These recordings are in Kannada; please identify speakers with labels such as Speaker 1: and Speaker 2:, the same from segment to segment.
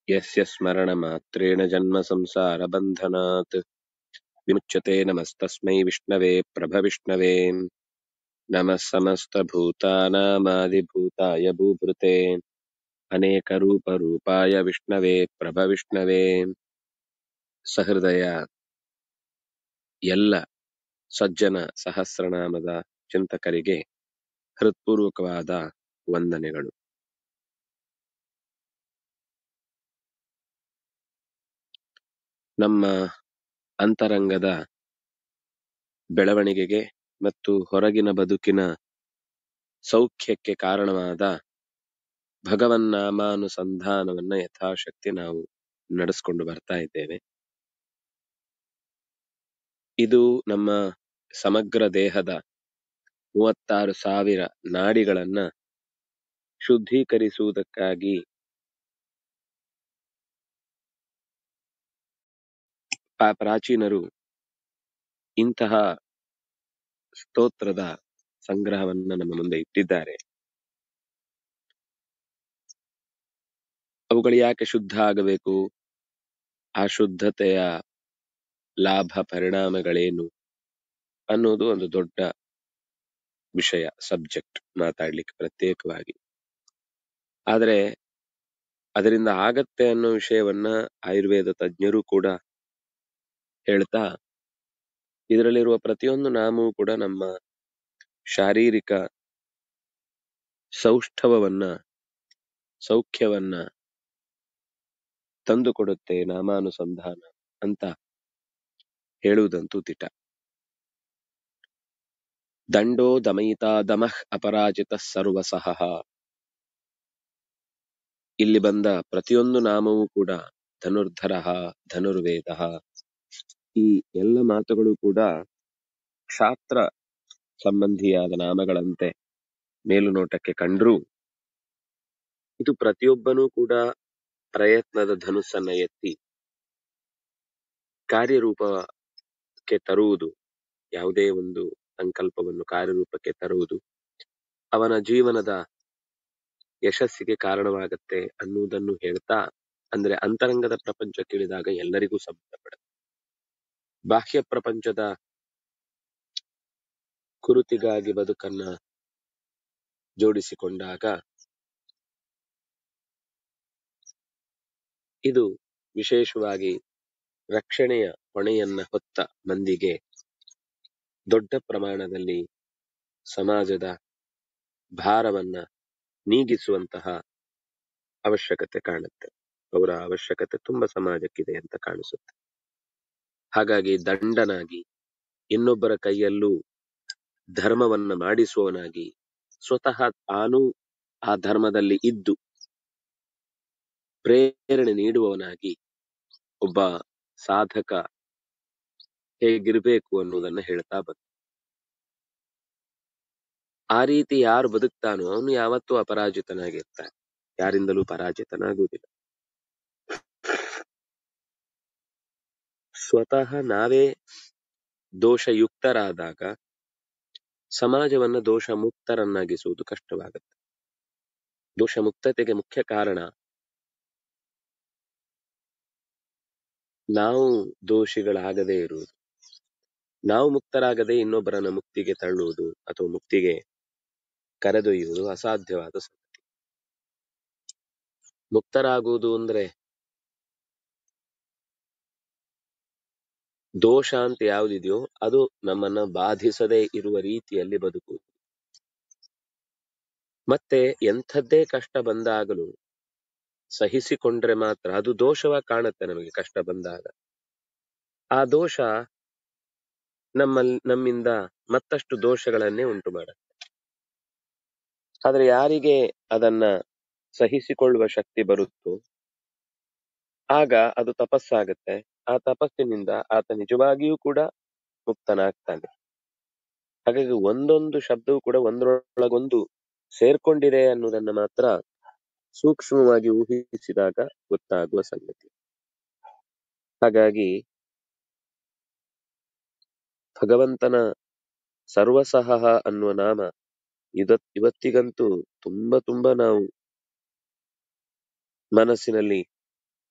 Speaker 1: यस्य स्मरणमात्रेण जन्मसंसारबन्धनात् विमुच्यते नमस्तस्मै विष्णवे प्रभविष्णवे नमः समस्तभूतानामादिभूताय भूभृते अनेकरूपरूपाय विष्णवे प्रभविष्णवे ಸಹೃದಯ ಎಲ್ಲ ಸಜ್ಜನ ಸಹಸ್ರನಾಮದ ಚಿಂತಕರಿಗೆ ಹೃತ್ಪೂರ್ವಕವಾದ ವಂದನೆಗಳು ನಮ್ಮ ಅಂತರಂಗದ ಬೆಳವಣಿಗೆಗೆ ಮತ್ತು ಹೊರಗಿನ ಬದುಕಿನ ಸೌಖ್ಯಕ್ಕೆ ಕಾರಣವಾದ ಭಗವನ್ನಾಮಾನುಸಂಧಾನವನ್ನ ಯಥಾಶಕ್ತಿ ನಾವು ನಡೆಸ್ಕೊಂಡು ಬರ್ತಾ ಇದ್ದೇವೆ ಇದು ನಮ್ಮ ಸಮಗ್ರ ದೇಹದ ಮೂವತ್ತಾರು ಸಾವಿರ ನಾಡಿಗಳನ್ನ ಶುದ್ಧೀಕರಿಸುವುದಕ್ಕಾಗಿ ಪಾ- ಪ್ರಾಚೀನರು ಇಂತಹ ಸ್ತೋತ್ರದ ಸಂಗ್ರಹವನ್ನ ನಮ್ಮ ಮುಂದೆ ಇಟ್ಟಿದ್ದಾರೆ ಅವುಗಳು ಯಾಕೆ ಶುದ್ಧ ಆಗಬೇಕು ಆ ಶುದ್ಧತೆಯ ಲಾಭ ಪರಿಣಾಮಗಳೇನು ಅನ್ನೋದು ಒಂದು ದೊಡ್ಡ ವಿಷಯ ಸಬ್ಜೆಕ್ಟ್ ಮಾತಾಡ್ಲಿಕ್ಕೆ ಪ್ರತ್ಯೇಕವಾಗಿ ಆದರೆ ಅದರಿಂದ ಆಗತ್ತೆ ಅನ್ನೋ ವಿಷಯವನ್ನ ಆಯುರ್ವೇದ ತಜ್ಞರು ಕೂಡ ಹೇಳ್ತಾ ಇದರಲ್ಲಿರುವ ಪ್ರತಿಯೊಂದು ನಾಮವೂ ಕೂಡ ನಮ್ಮ ಶಾರೀರಿಕ ಸೌಷ್ಠವವನ್ನ ಸೌಖ್ಯವನ್ನ ತಂದುಕೊಡುತ್ತೆ ನಾಮಾನುಸಂಧಾನ ಅಂತ ಹೇಳುವುದಂತೂ ದಿಟ ದಂಡೋ ದಮಯಿತಾ ದಮಃ ಅಪರಾಜಿತ ಸರ್ವಸಹ ಇಲ್ಲಿ ಬಂದ ಪ್ರತಿಯೊಂದು ನಾಮವೂ ಕೂಡ ಧನುರ್ಧರ ಧನುರ್ವೇದ ಈ ಎಲ್ಲ ಮಾತುಗಳು ಕೂಡ ಕ್ಷಾತ್ರ ಸಂಬಂಧಿಯಾದ ನಾಮಗಳಂತೆ ಮೇಲುನೋಟಕ್ಕೆ ಕಂಡ್ರೂ ಇದು ಪ್ರತಿಯೊಬ್ಬನೂ ಕೂಡ ಪ್ರಯತ್ನದ ಧನುಸ್ಸನ್ನ ಎತ್ತಿ ಕಾರ್ಯರೂಪಕ್ಕೆ ತರುವುದು ಯಾವುದೇ ಒಂದು ಸಂಕಲ್ಪವನ್ನು ಕಾರ್ಯರೂಪಕ್ಕೆ ತರುವುದು ಅವನ ಜೀವನದ ಯಶಸ್ಸಿಗೆ ಕಾರಣವಾಗತ್ತೆ ಅನ್ನುವುದನ್ನು ಹೇಳ್ತಾ ಅಂದ್ರೆ ಅಂತರಂಗದ ಪ್ರಪಂಚಕ್ಕಿಳಿದಾಗ ಎಲ್ಲರಿಗೂ ಸಂಬಂಧಪಡುತ್ತೆ ಬಾಹ್ಯ ಪ್ರಪಂಚದ ಕುರುತಿಗಾಗಿ ಬದುಕನ್ನ ಜೋಡಿಸಿಕೊಂಡಾಗ ಇದು ವಿಶೇಷವಾಗಿ ರಕ್ಷಣೆಯ ಹೊಣೆಯನ್ನ ಹೊತ್ತ ಮಂದಿಗೆ ದೊಡ್ಡ ಪ್ರಮಾಣದಲ್ಲಿ ಸಮಾಜದ ಭಾರವನ್ನ ನೀಗಿಸುವಂತಹ ಅವಶ್ಯಕತೆ ಕಾಣುತ್ತೆ ಅವರ ಅವಶ್ಯಕತೆ ತುಂಬಾ ಸಮಾಜಕ್ಕಿದೆ ಅಂತ ಕಾಣಿಸುತ್ತೆ ಹಾಗಾಗಿ ದಂಡನಾಗಿ ಇನ್ನೊಬ್ಬರ ಕೈಯಲ್ಲೂ ಧರ್ಮವನ್ನ ಮಾಡಿಸುವವನಾಗಿ ಸ್ವತಃ ತಾನೂ ಆ ಧರ್ಮದಲ್ಲಿ ಇದ್ದು ಪ್ರೇರಣೆ ನೀಡುವವನಾಗಿ ಒಬ್ಬ ಸಾಧಕ ಹೇಗಿರ್ಬೇಕು ಅನ್ನುವುದನ್ನ ಹೇಳ್ತಾ ಬಂದ ಆ ರೀತಿ ಯಾರು ಬದುಕ್ತಾನೋ ಅವನು ಯಾವತ್ತೂ ಅಪರಾಜಿತನಾಗಿರ್ತಾನೆ ಯಾರಿಂದಲೂ ಪರಾಜಿತನಾಗುವುದಿಲ್ಲ ಸ್ವತಃ ನಾವೇ ದೋಷಯುಕ್ತರಾದಾಗ ಸಮಾಜವನ್ನ ದೋಷ ಮುಕ್ತರನ್ನಾಗಿಸುವುದು ಕಷ್ಟವಾಗುತ್ತೆ ದೋಷ ಮುಕ್ತತೆಗೆ ಮುಖ್ಯ ಕಾರಣ ನಾವು ದೋಷಿಗಳಾಗದೇ ಇರುವುದು ನಾವು ಮುಕ್ತರಾಗದೆ ಇನ್ನೊಬ್ಬರನ್ನ ಮುಕ್ತಿಗೆ ತಳ್ಳುವುದು ಅಥವಾ ಮುಕ್ತಿಗೆ ಕರೆದೊಯ್ಯುವುದು ಅಸಾಧ್ಯವಾದ ಸಂಗತಿ ಮುಕ್ತರಾಗುವುದು ಅಂದ್ರೆ ದೋಷ ಅಂತ ಯಾವುದಿದೆಯೋ ಅದು ನಮ್ಮನ್ನ ಬಾಧಿಸದೇ ಇರುವ ರೀತಿಯಲ್ಲಿ ಬದುಕುವುದು ಮತ್ತೆ ಎಂಥದ್ದೇ ಕಷ್ಟ ಬಂದಾಗಲೂ ಸಹಿಸಿಕೊಂಡ್ರೆ ಮಾತ್ರ ಅದು ದೋಷವಾಗಿ ಕಾಣುತ್ತೆ ನಮಗೆ ಕಷ್ಟ ಬಂದಾಗ ಆ ದೋಷ ನಮ್ಮಲ್ಲಿ ನಮ್ಮಿಂದ ಮತ್ತಷ್ಟು ದೋಷಗಳನ್ನೇ ಉಂಟು ಮಾಡುತ್ತೆ ಆದ್ರೆ ಯಾರಿಗೆ ಅದನ್ನ ಸಹಿಸಿಕೊಳ್ಳುವ ಶಕ್ತಿ ಬರುತ್ತೋ ಆಗ ಅದು ತಪಸ್ಸಾಗತ್ತೆ ಆ ತಪಸ್ಸಿನಿಂದ ಆತ ನಿಜವಾಗಿಯೂ ಕೂಡ ಮುಕ್ತನಾಗ್ತಾನೆ ಹಾಗಾಗಿ ಒಂದೊಂದು ಶಬ್ದವು ಕೂಡ ಒಂದರೊಳಗೊಂದು ಸೇರ್ಕೊಂಡಿದೆ ಅನ್ನೋದನ್ನ ಮಾತ್ರ ಸೂಕ್ಷ್ಮವಾಗಿ ಊಹಿಸಿದಾಗ ಗೊತ್ತಾಗುವ ಸಂಗತಿ ಹಾಗಾಗಿ ಭಗವಂತನ ಸರ್ವಸಹ ಅನ್ನುವ ನಾಮ ಇದ ಇವತ್ತಿಗಂತೂ ತುಂಬಾ ತುಂಬಾ ನಾವು ಮನಸ್ಸಿನಲ್ಲಿ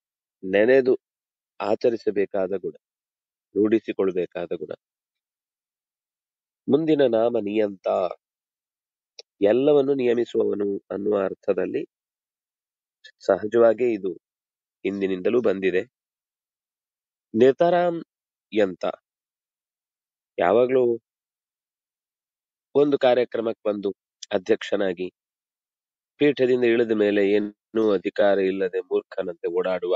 Speaker 1: ನೆನೆದು ಆಚರಿಸಬೇಕಾದ ಗುಣ ರೂಢಿಸಿಕೊಳ್ಬೇಕಾದ ಗುಣ ಮುಂದಿನ ನಾಮ ನಿಯಂತ ಎಲ್ಲವನ್ನು ನಿಯಮಿಸುವವನು ಅನ್ನುವ ಅರ್ಥದಲ್ಲಿ ಸಹಜವಾಗಿ ಇದು ಹಿಂದಿನಿಂದಲೂ ಬಂದಿದೆ ನಿರ್ತಾರಾಮ್ ಯಂತ ಯಾವಾಗ್ಲೂ ಒಂದು ಕಾರ್ಯಕ್ರಮಕ್ಕೆ ಬಂದು ಅಧ್ಯಕ್ಷನಾಗಿ ಪೀಠದಿಂದ ಇಳಿದ ಮೇಲೆ ಏನೂ ಅಧಿಕಾರ ಇಲ್ಲದೆ ಮೂರ್ಖನಂತೆ ಓಡಾಡುವ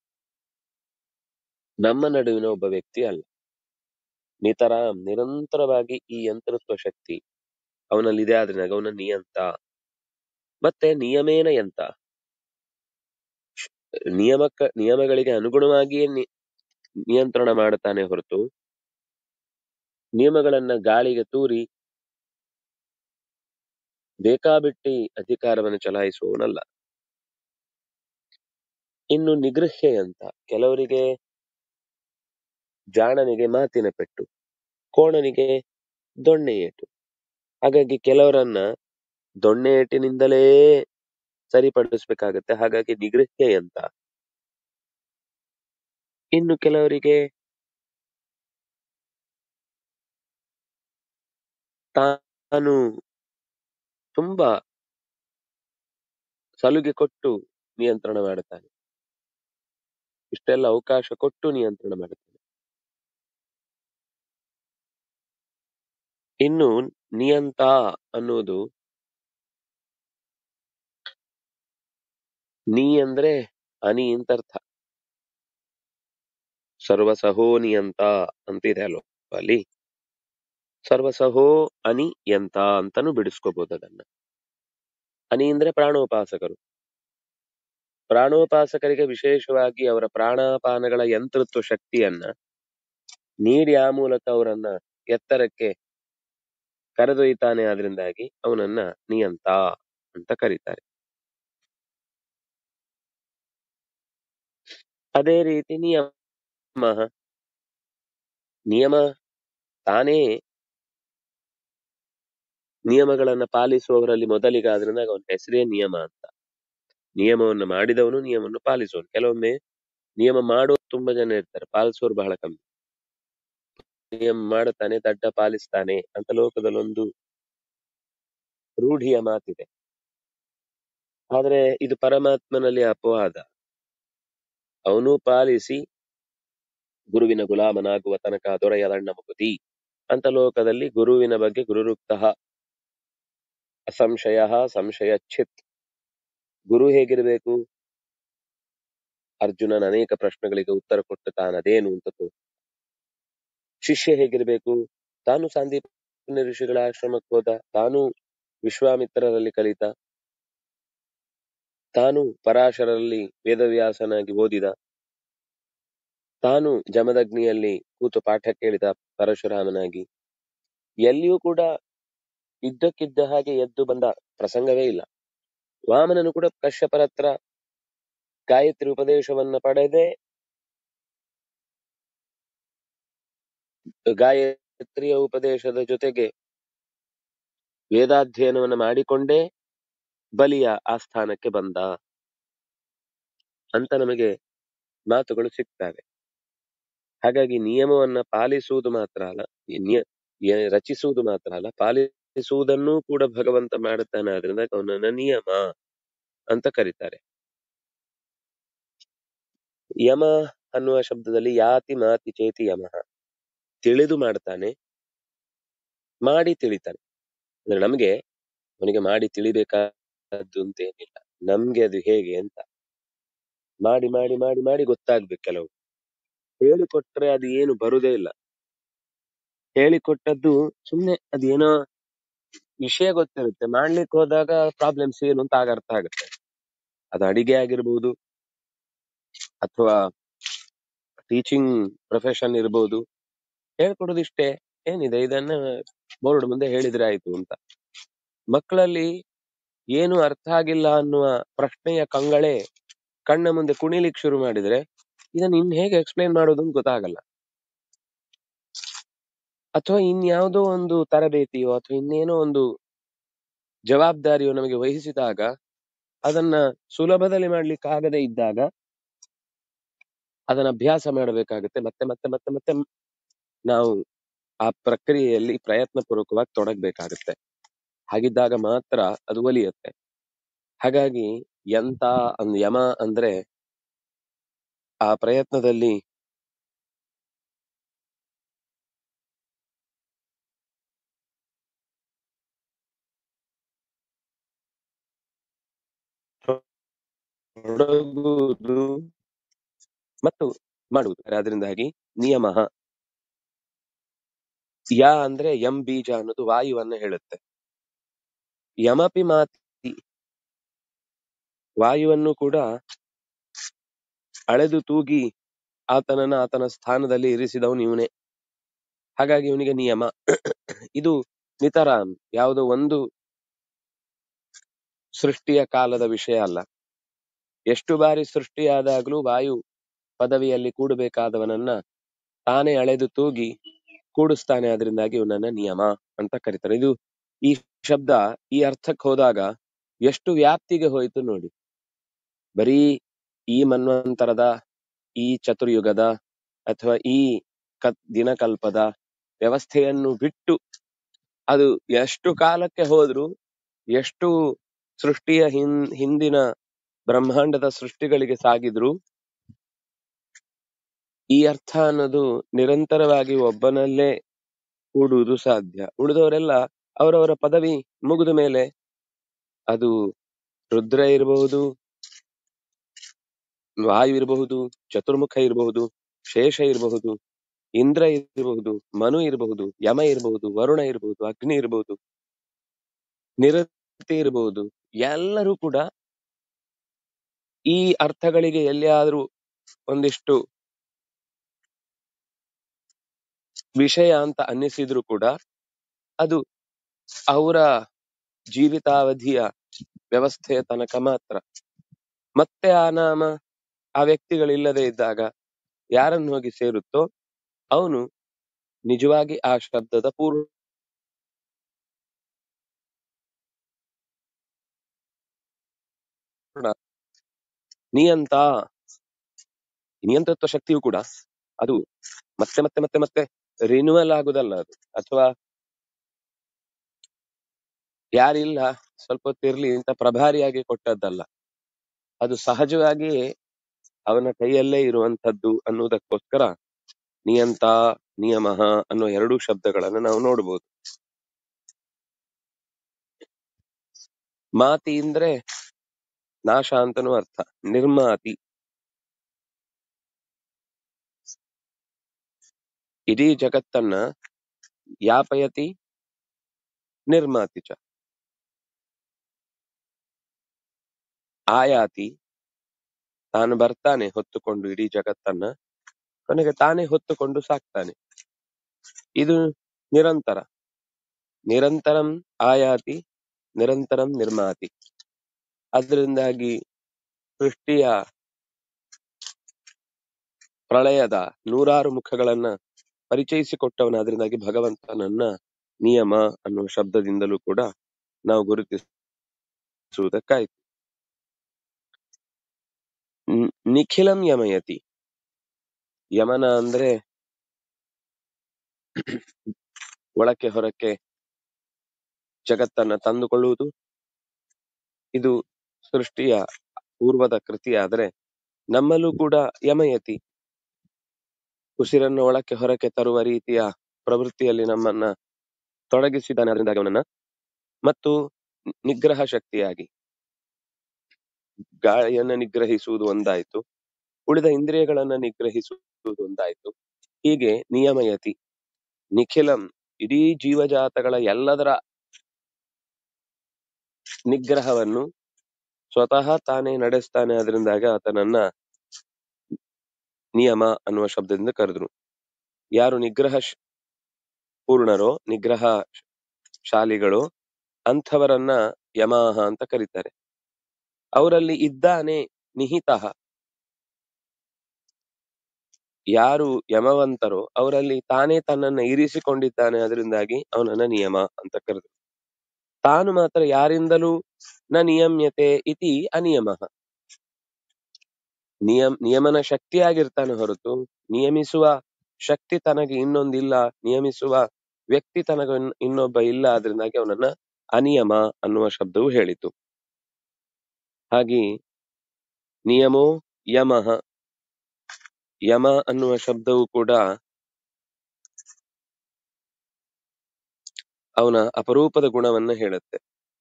Speaker 1: ನಮ್ಮ ನಡುವಿನ ಒಬ್ಬ ವ್ಯಕ್ತಿ ಅಲ್ಲ ನಿತರಾಮ್ ನಿರಂತರವಾಗಿ ಈ ಯಂತ್ರತ್ವ ಶಕ್ತಿ ಅವನಲ್ಲಿದೆ ಆದ್ರೆ ಅವನ ನಿಯಂತ ಮತ್ತೆ ನಿಯಮೇನ ಯಂತ ನಿಯಮಕ್ಕ ನಿಯಮಗಳಿಗೆ ಅನುಗುಣವಾಗಿಯೇ ನಿ- ನಿಯಂತ್ರಣ ಮಾಡುತ್ತಾನೆ ಹೊರತು ನಿಯಮಗಳನ್ನ ಗಾಳಿಗೆ ತೂರಿ ಬೇಕಾಬಿಟ್ಟಿ ಅಧಿಕಾರವನ್ನು ಚಲಾಯಿಸುವವನಲ್ಲ ಇನ್ನು ನಿಗೃಹ್ಯ ಅಂತ ಕೆಲವರಿಗೆ ಜಾಣನಿಗೆ ಮಾತಿನ ಪೆಟ್ಟು ಕೋಣನಿಗೆ ದೊಣ್ಣೆ ಏಟು ಹಾಗಾಗಿ ಕೆಲವರನ್ನ ದೊಣ್ಣೆ ಏಟಿನಿಂದಲೇ ಸರಿಪಡಿಸ್ಬೇಕಾಗತ್ತೆ ಹಾಗಾಗಿ ನಿಗೃಹ್ಯ ಅಂತ ಇನ್ನು ಕೆಲವರಿಗೆ ತಾನು ತುಂಬಾ ಸಲುಗೆ ಕೊಟ್ಟು ನಿಯಂತ್ರಣ ಮಾಡುತ್ತಾನೆ ಇಷ್ಟೆಲ್ಲ ಅವಕಾಶ ಕೊಟ್ಟು ನಿಯಂತ್ರಣ ಮಾಡುತ್ತಾನೆ ಇನ್ನು ನಿಯಂತ ಅನ್ನುವುದು ನೀ ಅಂದ್ರೆ ಅನಿ ಅಂತ ಅರ್ಥ ಸರ್ವಸಹೋ ನಿಯಂತ ಅಂತಿದೆ ಅಲ್ವ ಅಲ್ಲಿ ಸರ್ವಸಹೋ ಅನಿ ಯಂತ ಅಂತಾನು ಬಿಡಿಸ್ಕೋಬಹುದು ಅದನ್ನ ಅನಿ ಅಂದ್ರೆ ಪ್ರಾಣೋಪಾಸಕರು ಪ್ರಾಣೋಪಾಸಕರಿಗೆ ವಿಶೇಷವಾಗಿ ಅವರ ಪ್ರಾಣಾಪಾನಗಳ ಯಂತ್ರತ್ವ ಶಕ್ತಿಯನ್ನ ನೀಡಿ ಆ ಮೂಲಕ ಅವರನ್ನ ಎತ್ತರಕ್ಕೆ ಕರೆದೊಯ್ತಾನೆ ಆದ್ರಿಂದಾಗಿ ಅವನನ್ನ ನಿಯಂತ ಅಂತ ಕರೀತಾರೆ ಅದೇ ರೀತಿ ನಿಯಮ ನಿಯಮ ತಾನೇ ನಿಯಮಗಳನ್ನ ಪಾಲಿಸುವವರಲ್ಲಿ ಮೊದಲಿಗ ಆದ್ರಿಂದ ಅವನ ಹೆಸರೇ ನಿಯಮ ಅಂತ ನಿಯಮವನ್ನು ಮಾಡಿದವನು ನಿಯಮವನ್ನು ಪಾಲಿಸುವನು ಕೆಲವೊಮ್ಮೆ ನಿಯಮ ಮಾಡೋರು ತುಂಬಾ ಜನ ಇರ್ತಾರೆ ಪಾಲಿಸೋರು ಬಹಳ ಕಮ್ಮಿ ನಿಯಮ ಮಾಡುತ್ತಾನೆ ದಡ್ಡ ಪಾಲಿಸ್ತಾನೆ ಅಂತ ಲೋಕದಲ್ಲಿ ಒಂದು ರೂಢಿಯ ಮಾತಿದೆ ಆದ್ರೆ ಇದು ಪರಮಾತ್ಮನಲ್ಲಿ ಅಪವಾದ ಅವನು ಪಾಲಿಸಿ ಗುರುವಿನ ಗುಲಾಮನಾಗುವ ತನಕ ದೊರೆಯದಣ್ಣ ಮುಕುತಿ ಅಂತ ಲೋಕದಲ್ಲಿ ಗುರುವಿನ ಬಗ್ಗೆ ಗುರುರುಕ್ತ ಅಸಂಶಯ ಸಂಶಯ ಚಿತ್ ಗುರು ಹೇಗಿರಬೇಕು ಅರ್ಜುನನ ಅನೇಕ ಪ್ರಶ್ನೆಗಳಿಗೆ ಉತ್ತರ ಕೊಟ್ಟು ತಾನದೇನು ಅಂತ ತೋರ್ ಶಿಷ್ಯ ಹೇಗಿರಬೇಕು ತಾನು ಸಾಂದೀಪನ ಋಷಿಗಳ ಆಶ್ರಮಕ್ಕೆ ಹೋದ ತಾನು ವಿಶ್ವಾಮಿತ್ರರಲ್ಲಿ ಕಲಿತ ತಾನು ಪರಾಶರಲ್ಲಿ ವೇದವ್ಯಾಸನಾಗಿ ಓದಿದ ತಾನು ಜಮದಗ್ನಿಯಲ್ಲಿ ಕೂತು ಪಾಠ ಕೇಳಿದ ಪರಶುರಾಮನಾಗಿ ಎಲ್ಲಿಯೂ ಕೂಡ ಇದ್ದಕ್ಕಿದ್ದ ಹಾಗೆ ಎದ್ದು ಬಂದ ಪ್ರಸಂಗವೇ ಇಲ್ಲ ವಾಮನನು ಕೂಡ ಕಶ್ಯಪರ ಹತ್ರ ಗಾಯತ್ರಿ ಉಪದೇಶವನ್ನ ಪಡೆದೇ ಗಾಯತ್ರಿಯ ಉಪದೇಶದ ಜೊತೆಗೆ ವೇದಾಧ್ಯಯನವನ್ನ ಮಾಡಿಕೊಂಡೇ ಬಲಿಯ ಆಸ್ಥಾನಕ್ಕೆ ಬಂದ ಅಂತ ನಮಗೆ ಮಾತುಗಳು ಸಿಗ್ತವೆ ಹಾಗಾಗಿ ನಿಯಮವನ್ನ ಪಾಲಿಸುವುದು ಮಾತ್ರ ಅಲ್ಲ ಈ ನಿಯ- ಯ- ರಚಿಸುವುದು ಮಾತ್ರ ಅಲ್ಲ ಪಾಲಿಸುವುದನ್ನೂ ಕೂಡ ಭಗವಂತ ಮಾಡುತ್ತಾನೆ ಆದ್ರಿಂದ ಅವನನ್ನ ನಿಯಮ ಅಂತ ಕರೀತಾರೆ ಯಮ ಅನ್ನುವ ಶಬ್ದದಲ್ಲಿ ಯಾತಿ ಮಾತಿ ಚೇತಿ ಯಮ ತಿಳಿದು ಮಾಡ್ತಾನೆ ಮಾಡಿ ತಿಳಿತಾನೆ ಅಂದ್ರೆ ನಮ್ಗೆ ಅವನಿಗೆ ಮಾಡಿ ತಿಳಿಬೇಕಾದ್ದು ಅಂತ ಏನಿಲ್ಲ ನಮ್ಗೆ ಅದು ಹೇಗೆ ಅಂತ ಮಾಡಿ ಮಾಡಿ ಮಾಡಿ ಮಾಡಿ ಗೊತ್ತಾಗ್ಬೇಕು ಕೆಲವು ಹೇಳಿಕೊಟ್ರೆ ಅದು ಏನು ಬರುದೇ ಇಲ್ಲ ಹೇಳಿಕೊಟ್ಟದ್ದು ಸುಮ್ನೆ ಅದೇನೋ ವಿಷಯ ಗೊತ್ತಿರುತ್ತೆ ಮಾಡ್ಲಿಕ್ಕೆ ಹೋದಾಗ ಪ್ರಾಬ್ಲಮ್ಸ್ ಏನು ಅಂತ ಆಗ ಅರ್ಥ ಆಗುತ್ತೆ ಅದು ಅಡಿಗೆ ಆಗಿರ್ಬೋದು ಅಥವಾ ಟೀಚಿಂಗ್ ಪ್ರೊಫೆಷನ್ ಇರ್ಬೋದು ಹೇಳ್ಕೊಡೋದು ಇಷ್ಟೇ ಏನಿದೆ ಇದನ್ನ ಬೋರ್ಡ್ ಮುಂದೆ ಹೇಳಿದ್ರೆ ಆಯ್ತು ಅಂತ ಮಕ್ಕಳಲ್ಲಿ ಏನು ಅರ್ಥ ಆಗಿಲ್ಲ ಅನ್ನುವ ಪ್ರಶ್ನೆಯ ಕಂಗಳೇ ಕಣ್ಣ ಮುಂದೆ ಕುಣಿಲಿಕ್ಕೆ ಶುರು ಮಾಡಿದ್ರೆ ಇದನ್ನ ಇನ್ ಹೇಗೆ ಎಕ್ಸ್ಪ್ಲೈನ್ ಮಾಡೋದು ಅಂತ ಗೊತ್ತಾಗಲ್ಲ ಅಥವಾ ಇನ್ಯಾವುದೋ ಒಂದು ತರಬೇತಿಯೋ ಅಥವಾ ಇನ್ನೇನೋ ಒಂದು ಜವಾಬ್ದಾರಿಯೋ ನಮಗೆ ವಹಿಸಿದಾಗ ಅದನ್ನ ಸುಲಭದಲ್ಲಿ ಮಾಡ್ಲಿಕ್ಕೆ ಆಗದೆ ಇದ್ದಾಗ ಅದನ್ನ ಅಭ್ಯಾಸ ಮಾಡಬೇಕಾಗುತ್ತೆ ಮತ್ತೆ ಮತ್ತೆ ಮತ್ತೆ ಮತ್ತೆ ನಾವು ಆ ಪ್ರಕ್ರಿಯೆಯಲ್ಲಿ ಪ್ರಯತ್ನ ಪೂರ್ವಕವಾಗಿ ತೊಡಗಬೇಕಾಗುತ್ತೆ ಹಾಗಿದ್ದಾಗ ಮಾತ್ರ ಅದು ಒಲಿಯುತ್ತೆ ಹಾಗಾಗಿ ಎಂತ ಅಂದ್ ಯಮ ಅಂದ್ರೆ ಆ ಪ್ರಯತ್ನದಲ್ಲಿ ತೊಡಗುವುದು ಮತ್ತು ಮಾಡುವುದು ಅದರಿಂದಾಗಿ ನಿಯಮ ಯ ಅಂದ್ರೆ ಯಂ ಬೀಜ ಅನ್ನೋದು ವಾಯುವನ್ನ ಹೇಳುತ್ತೆ ಯಮಪಿ ಮಾತಿ ವಾಯುವನ್ನು ಕೂಡ ಅಳೆದು ತೂಗಿ ಆತನನ್ನ ಆತನ ಸ್ಥಾನದಲ್ಲಿ ಇರಿಸಿದವನು ಇವನೇ ಹಾಗಾಗಿ ಇವನಿಗೆ ನಿಯಮ ಇದು ನಿತರ ಯಾವುದೋ ಒಂದು ಸೃಷ್ಟಿಯ ಕಾಲದ ವಿಷಯ ಅಲ್ಲ ಎಷ್ಟು ಬಾರಿ ಸೃಷ್ಟಿಯಾದಾಗ್ಲೂ ವಾಯು ಪದವಿಯಲ್ಲಿ ಕೂಡಬೇಕಾದವನನ್ನ ತಾನೇ ಅಳೆದು ತೂಗಿ ಕೂಡಿಸ್ತಾನೆ ಅದರಿಂದಾಗಿ ಇವನನ್ನ ನಿಯಮ ಅಂತ ಕರೀತಾರೆ ಇದು ಈ ಶಬ್ದ ಈ ಅರ್ಥಕ್ಕೆ ಹೋದಾಗ ಎಷ್ಟು ವ್ಯಾಪ್ತಿಗೆ ಹೋಯ್ತು ನೋಡಿ ಬರೀ ಈ ಮನ್ವಂತರದ ಈ ಚತುರ್ಯುಗದ ಅಥವಾ ಈ ಕ ದಿನಕಲ್ಪದ ವ್ಯವಸ್ಥೆಯನ್ನು ಬಿಟ್ಟು ಅದು ಎಷ್ಟು ಕಾಲಕ್ಕೆ ಹೋದ್ರು ಎಷ್ಟು ಸೃಷ್ಟಿಯ ಹಿನ್ ಹಿಂದಿನ ಬ್ರಹ್ಮಾಂಡದ ಸೃಷ್ಟಿಗಳಿಗೆ ಸಾಗಿದ್ರು ಈ ಅರ್ಥ ಅನ್ನೋದು ನಿರಂತರವಾಗಿ ಒಬ್ಬನಲ್ಲೇ ಕೂಡುವುದು ಸಾಧ್ಯ ಉಳಿದವರೆಲ್ಲ ಅವರವರ ಪದವಿ ಮುಗಿದ ಮೇಲೆ ಅದು ರುದ್ರ ಇರಬಹುದು ವಾಯು ಇರಬಹುದು ಚತುರ್ಮುಖ ಇರಬಹುದು ಶೇಷ ಇರಬಹುದು ಇಂದ್ರ ಇರಬಹುದು ಮನು ಇರಬಹುದು ಯಮ ಇರಬಹುದು ವರುಣ ಇರಬಹುದು ಅಗ್ನಿ ಇರಬಹುದು ನಿರತಿ ಇರಬಹುದು ಎಲ್ಲರೂ ಕೂಡ ಈ ಅರ್ಥಗಳಿಗೆ ಎಲ್ಲಿಯಾದ್ರೂ ಒಂದಿಷ್ಟು ವಿಷಯ ಅಂತ ಅನ್ನಿಸಿದ್ರು ಕೂಡ ಅದು ಅವರ ಜೀವಿತಾವಧಿಯ ವ್ಯವಸ್ಥೆಯ ತನಕ ಮಾತ್ರ ಮತ್ತೆ ಆ ನಾಮ ಆ ವ್ಯಕ್ತಿಗಳಿಲ್ಲದೆ ಇದ್ದಾಗ ಯಾರನ್ನು ಹೋಗಿ ಸೇರುತ್ತೋ ಅವನು ನಿಜವಾಗಿ ಆ ಶಬ್ದದ ಪೂರ್ಣ ನಿಯಂತ ನಿಯಂತ್ರತ್ವ ಶಕ್ತಿಯು ಕೂಡ ಅದು ಮತ್ತೆ ಮತ್ತೆ ಮತ್ತೆ ಮತ್ತೆ ರಿನ್ಯೂವಲ್ ಆಗುದಲ್ಲ ಅದು ಅಥವಾ ಯಾರಿಲ್ಲ ಸ್ವಲ್ಪ ಹೊತ್ತಿರ್ಲಿ ಅಂತ ಪ್ರಭಾರಿಯಾಗಿ ಕೊಟ್ಟದ್ದಲ್ಲ ಅದು ಸಹಜವಾಗಿಯೇ ಅವನ ಕೈಯಲ್ಲೇ ಇರುವಂತದ್ದು ಅನ್ನುವುದಕ್ಕೋಸ್ಕರ ನಿಯಂತ ನಿಯಮ ಅನ್ನೋ ಎರಡೂ ಶಬ್ದಗಳನ್ನು ನಾವು ನೋಡಬಹುದು ಮಾತಿ ಅಂದ್ರೆ ನಾಶ ಅಂತನೂ ಅರ್ಥ ನಿರ್ಮಾತಿ ಇಡೀ ಜಗತ್ತನ್ನ ಯಾಪಯತಿ ನಿರ್ಮಾತಿ ಚ ಆಯಾತಿ ತಾನು ಬರ್ತಾನೆ ಹೊತ್ತುಕೊಂಡು ಇಡೀ ಜಗತ್ತನ್ನ ಕೊನೆಗೆ ತಾನೇ ಹೊತ್ತುಕೊಂಡು ಸಾಕ್ತಾನೆ ಇದು ನಿರಂತರ ನಿರಂತರಂ ಆಯಾತಿ ನಿರಂತರಂ ನಿರ್ಮಾತಿ ಅದರಿಂದಾಗಿ ಸೃಷ್ಟಿಯ ಪ್ರಳಯದ ನೂರಾರು ಮುಖಗಳನ್ನ ಪರಿಚಯಿಸಿಕೊಟ್ಟವನಾದ್ರಿಂದಾಗಿ ಭಗವಂತನನ್ನ ನಿಯಮ ಅನ್ನುವ ಶಬ್ದದಿಂದಲೂ ಕೂಡ ನಾವು ಗುರುತಿಸುವುದಕ್ಕಾಯ್ತು ನ್- ನಿಖಿಲಂ ಯಮಯತಿ ಯಮನ ಅಂದ್ರೆ ಒಳಕ್ಕೆ ಹೊರಕ್ಕೆ ಜಗತ್ತನ್ನ ತಂದುಕೊಳ್ಳುವುದು ಇದು ಸೃಷ್ಟಿಯ ಪೂರ್ವದ ಕೃತಿ ಆದರೆ ನಮ್ಮಲ್ಲೂ ಕೂಡ ಯಮಯತಿ ಉಸಿರನ್ನು ಒಳಕ್ಕೆ ಹೊರಕ್ಕೆ ತರುವ ರೀತಿಯ ಪ್ರವೃತ್ತಿಯಲ್ಲಿ ನಮ್ಮನ್ನ ತೊಡಗಿಸಿದ್ದಾನೆ ಅದರಿಂದಾಗಿ ಅವನನ್ನ ಮತ್ತು ನಿಗ್ರಹ ಶಕ್ತಿಯಾಗಿ ಗಾಳಿಯನ್ನ ನಿಗ್ರಹಿಸುವುದು ಒಂದಾಯ್ತು ಉಳಿದ ಇಂದ್ರಿಯಗಳನ್ನ ನಿಗ್ರಹಿಸುವುದು ಒಂದಾಯ್ತು ಹೀಗೆ ನಿಯಮಯತಿ ನಿಖಿಲಂ ಇಡೀ ಜೀವಜಾತಗಳ ಎಲ್ಲದರ ನಿಗ್ರಹವನ್ನು ಸ್ವತಃ ತಾನೇ ನಡೆಸ್ತಾನೆ ಅದರಿಂದಾಗ ಆತನನ್ನ ನಿಯಮ ಅನ್ನುವ ಶಬ್ದದಿಂದ ಕರೆದ್ರು ಯಾರು ನಿಗ್ರಹ ಶ್- ಪೂರ್ಣರೋ ನಿಗ್ರಹ ಶಾಲಿಗಳು ಅಂಥವರನ್ನ ಯಮಾಹ ಅಂತ ಕರೀತಾರೆ ಅವರಲ್ಲಿ ಇದ್ದಾನೆ ನಿಹಿತಃ ಯಾರು ಯಮವಂತರೋ ಅವರಲ್ಲಿ ತಾನೇ ತನ್ನನ್ನ ಇರಿಸಿಕೊಂಡಿದ್ದಾನೆ ಅದರಿಂದಾಗಿ ಅವನನ್ನ ನಿಯಮ ಅಂತ ಕರೆದ್ರು ತಾನು ಮಾತ್ರ ಯಾರಿಂದಲೂ ನ ನಿಯಮ್ಯತೆ ಇತಿ ಅನಿಯಮ ನಿಯಮ ನಿಯಮನ ಶಕ್ತಿಯಾಗಿರ್ತಾನೆ ಹೊರತು ನಿಯಮಿಸುವ ಶಕ್ತಿ ತನಗೆ ಇನ್ನೊಂದಿಲ್ಲ ನಿಯಮಿಸುವ ವ್ಯಕ್ತಿ ತನಗ ಇನ್- ಇನ್ನೊಬ್ಬ ಇಲ್ಲ ಆದ್ರಿಂದಾಗಿ ಅವನನ್ನ ಅನಿಯಮ ಅನ್ನುವ ಶಬ್ದವು ಹೇಳಿತು ಹಾಗೆ ನಿಯಮೋ ಯಮಃ ಯಮ ಅನ್ನುವ ಶಬ್ದವು ಕೂಡ ಅವನ ಅಪರೂಪದ ಗುಣವನ್ನ ಹೇಳುತ್ತೆ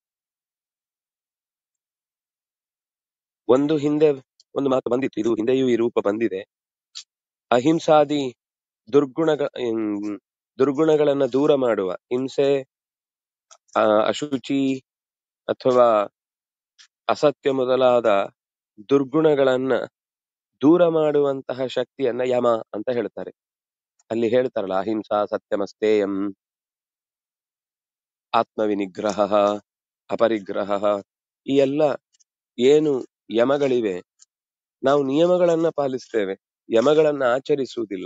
Speaker 1: ಒಂದು ಹಿಂದೆ ಒಂದು ಮಾತು ಬಂದಿತ್ತು ಇದು ಹಿಂದೆಯೂ ಈ ರೂಪ ಬಂದಿದೆ ಅಹಿಂಸಾದಿ ದುರ್ಗುಣಗಳ ಹ್ಮ್, ದುರ್ಗುಣಗಳನ್ನ ದೂರ ಮಾಡುವ ಹಿಂಸೆ ಆ, ಅಶುಚಿ ಅಥವಾ ಅಸತ್ಯ ಮೊದಲಾದ ದುರ್ಗುಣಗಳನ್ನ ದೂರ ಮಾಡುವಂತಹ ಶಕ್ತಿಯನ್ನ ಯಮ ಅಂತ ಹೇಳ್ತಾರೆ ಅಲ್ಲಿ ಹೇಳ್ತಾರಲ್ಲ ಅಹಿಂಸಾ ಸತ್ಯಮಸ್ತೇಯಂ ಆತ್ಮವಿನಿಗ್ರಹ ಅಪರಿಗ್ರಹ ಈ ಎಲ್ಲ ಏನು ಯಮಗಳಿವೆ ನಾವು ನಿಯಮಗಳನ್ನ ಪಾಲಿಸ್ತೇವೆ ಯಮಗಳನ್ನ ಆಚರಿಸುವುದಿಲ್ಲ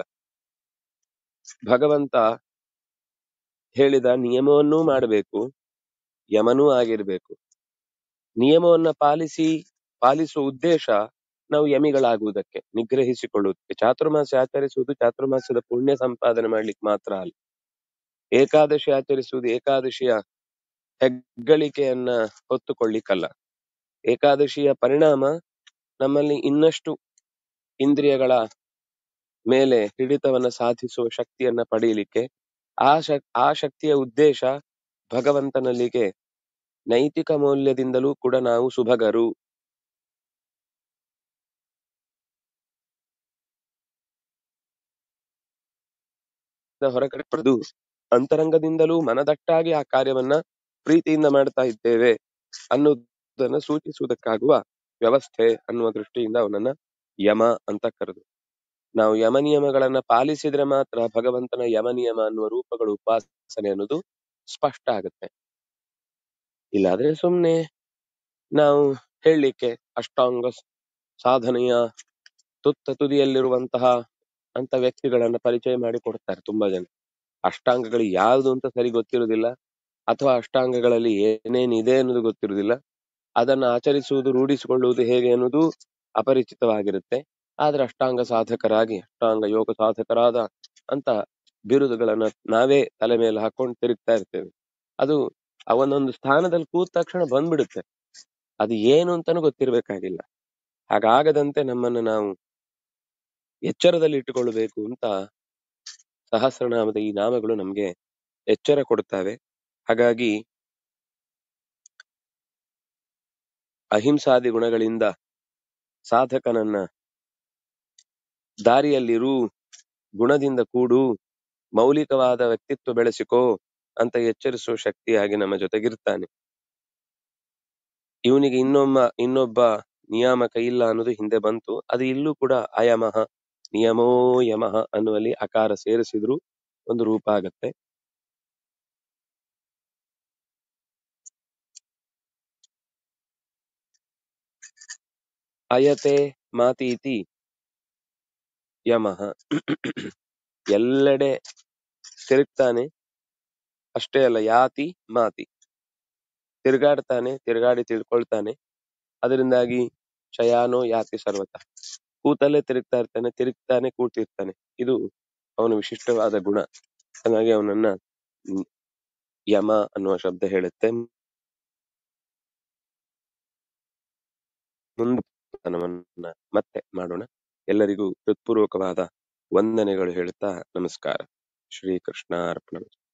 Speaker 1: ಭಗವಂತ ಹೇಳಿದ ನಿಯಮವನ್ನೂ ಮಾಡಬೇಕು ಯಮನೂ ಆಗಿರ್ಬೇಕು ನಿಯಮವನ್ನ ಪಾಲಿಸಿ ಪಾಲಿಸುವ ಉದ್ದೇಶ ನಾವು ಯಮಿಗಳಾಗುವುದಕ್ಕೆ ನಿಗ್ರಹಿಸಿಕೊಳ್ಳುವುದಕ್ಕೆ ಚಾತುರ್ಮಾಸ ಆಚರಿಸುವುದು ಚಾತುರ್ಮಾಸದ ಪುಣ್ಯ ಸಂಪಾದನೆ ಮಾಡ್ಲಿಕ್ಕೆ ಮಾತ್ರ ಅಲ್ಲ ಏಕಾದಶಿ ಆಚರಿಸುವುದು ಏಕಾದಶಿಯ ಹೆಗ್ಗಳಿಕೆಯನ್ನ ಹೊತ್ತುಕೊಳ್ಳಿಕ್ಕಲ್ಲ ಏಕಾದಶಿಯ ಪರಿಣಾಮ ನಮ್ಮಲ್ಲಿ ಇನ್ನಷ್ಟು ಇಂದ್ರಿಯಗಳ ಮೇಲೆ ಹಿಡಿತವನ್ನ ಸಾಧಿಸುವ ಶಕ್ತಿಯನ್ನ ಪಡೆಯಲಿಕ್ಕೆ ಆ ಶಕ್ ಆ ಶಕ್ತಿಯ ಉದ್ದೇಶ ಭಗವಂತನಲ್ಲಿಗೆ ನೈತಿಕ ಮೌಲ್ಯದಿಂದಲೂ ಕೂಡ ನಾವು ಸುಭಗರು ಹೊರಗಡೆ ಪಡೆದು ಅಂತರಂಗದಿಂದಲೂ ಮನದಟ್ಟಾಗಿ ಆ ಕಾರ್ಯವನ್ನ ಪ್ರೀತಿಯಿಂದ ಮಾಡ್ತಾ ಇದ್ದೇವೆ ಅನ್ನೋದನ್ನ ಸೂಚಿಸುವುದಕ್ಕಾಗುವ ವ್ಯವಸ್ಥೆ ಅನ್ನುವ ದೃಷ್ಟಿಯಿಂದ ಅವನನ್ನ ಯಮ ಅಂತ ಕರೆದು ನಾವು ಯಮ ನಿಯಮಗಳನ್ನ ಪಾಲಿಸಿದ್ರೆ ಮಾತ್ರ ಭಗವಂತನ ಯಮ ನಿಯಮ ಅನ್ನುವ ರೂಪಗಳು ಉಪಾಸನೆ ಅನ್ನೋದು ಸ್ಪಷ್ಟ ಆಗುತ್ತೆ ಇಲ್ಲಾದ್ರೆ ಸುಮ್ನೆ ನಾವು ಹೇಳಲಿಕ್ಕೆ ಅಷ್ಟಾಂಗ ಸಾಧನೆಯ ತುತ್ತ ತುದಿಯಲ್ಲಿರುವಂತಹ ಅಂತ ವ್ಯಕ್ತಿಗಳನ್ನ ಪರಿಚಯ ಮಾಡಿ ಕೊಡ್ತಾರೆ ತುಂಬಾ ಜನ ಅಷ್ಟಾಂಗಗಳು ಯಾವುದು ಅಂತ ಸರಿ ಗೊತ್ತಿರುವುದಿಲ್ಲ ಅಥವಾ ಅಷ್ಟಾಂಗಗಳಲ್ಲಿ ಏನೇನಿದೆ ಅನ್ನೋದು ಗೊತ್ತಿರುವುದಿಲ್ಲ ಅದನ್ನ ಆಚರಿಸುವುದು ರೂಢಿಸಿಕೊಳ್ಳುವುದು ಹೇಗೆ ಅನ್ನೋದು ಅಪರಿಚಿತವಾಗಿರುತ್ತೆ ಆದ್ರೆ ಅಷ್ಟಾಂಗ ಸಾಧಕರಾಗಿ ಅಷ್ಟಾಂಗ ಯೋಗ ಸಾಧಕರಾದ ಅಂತ ಬಿರುದುಗಳನ್ನ ನಾವೇ ತಲೆ ಮೇಲೆ ಹಾಕೊಂಡು ತಿರುಗ್ತಾ ಇರ್ತೇವೆ ಅದು ಅವನೊಂದು ಸ್ಥಾನದಲ್ಲಿ ಕೂತ ತಕ್ಷಣ ಬಂದ್ಬಿಡುತ್ತೆ ಅದು ಏನು ಅಂತಾನು ಗೊತ್ತಿರ್ಬೇಕಾಗಿಲ್ಲ ಹಾಗಾಗದಂತೆ ನಮ್ಮನ್ನು ನಾವು ಎಚ್ಚರದಲ್ಲಿ ಇಟ್ಟುಕೊಳ್ಳಬೇಕು ಅಂತ ಸಹಸ್ರನಾಮದ ಈ ನಾಮಗಳು ನಮ್ಗೆ ಎಚ್ಚರ ಕೊಡುತ್ತವೆ ಹಾಗಾಗಿ ಅಹಿಂಸಾದಿ ಗುಣಗಳಿಂದ ಸಾಧಕನನ್ನ ದಾರಿಯಲ್ಲಿರು ಗುಣದಿಂದ ಕೂಡು ಮೌಲಿಕವಾದ ವ್ಯಕ್ತಿತ್ವ ಬೆಳೆಸಿಕೋ ಅಂತ ಎಚ್ಚರಿಸುವ ಶಕ್ತಿಯಾಗಿ ನಮ್ಮ ಜೊತೆಗಿರ್ತಾನೆ ಇವನಿಗೆ ಇನ್ನೊಮ್ಮ ಇನ್ನೊಬ್ಬ ನಿಯಾಮಕ ಇಲ್ಲ ಅನ್ನೋದು ಹಿಂದೆ ಬಂತು ಅದು ಇಲ್ಲೂ ಕೂಡ ಅಯಮಃ ನಿಯಮೋ ಯಮಃ ಅನ್ನುವಲ್ಲಿ ಅಕಾರ ಸೇರಿಸಿದ್ರು ಒಂದು ರೂಪ ಆಗತ್ತೆ ಅಯತೆ ಮಾತೀತಿ ಯಮಃ ಎಲ್ಲೆಡೆ ತಿರುಗ್ತಾನೆ ಅಷ್ಟೇ ಅಲ್ಲ ಯಾತಿ ಮಾತಿ ತಿರುಗಾಡ್ತಾನೆ ತಿರುಗಾಡಿ ತಿಳ್ಕೊಳ್ತಾನೆ ಅದರಿಂದಾಗಿ ಶಯಾನೋ ಯಾತಿ ಸರ್ವತ ಕೂತಲ್ಲೇ ತಿರುಗ್ತಾ ಇರ್ತಾನೆ ತಿರುಗ್ತಾನೆ ಕೂತಿರ್ತಾನೆ ಇದು ಅವನ ವಿಶಿಷ್ಟವಾದ ಗುಣ ಹಾಗಾಗಿ ಅವನನ್ನ ಹ್ಮ್, ಯಮ ಅನ್ನುವ ಶಬ್ದ ಹೇಳುತ್ತೆ ಮುಂದೆ ನಮ್ಮನ್ನ ಮತ್ತೆ ಮಾಡೋಣ ಎಲ್ಲರಿಗೂ ಹೃತ್ಪೂರ್ವಕವಾದ ವಂದನೆಗಳು ಹೇಳುತ್ತಾ ನಮಸ್ಕಾರ ಶ್ರೀಕೃಷ್ಣ ಅರ್ಪಣ